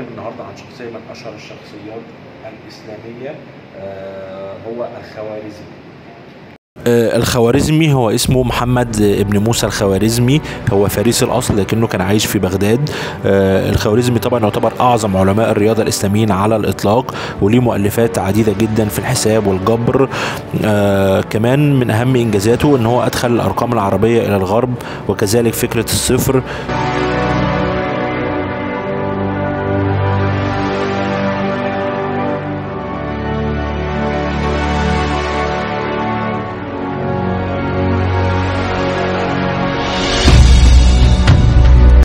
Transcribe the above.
هنتكلم النهارده عن شخصيه من اشهر الشخصيات الاسلاميه آه، هو الخوارزمي آه، الخوارزمي هو اسمه محمد ابن موسى الخوارزمي هو فارسي الاصل لكنه كان عايش في بغداد آه، الخوارزمي طبعا يعتبر اعظم علماء الرياضه الاسلاميين على الاطلاق وليه مؤلفات عديده جدا في الحساب والجبر آه، كمان من اهم انجازاته ان هو ادخل الارقام العربيه الى الغرب وكذلك فكره الصفر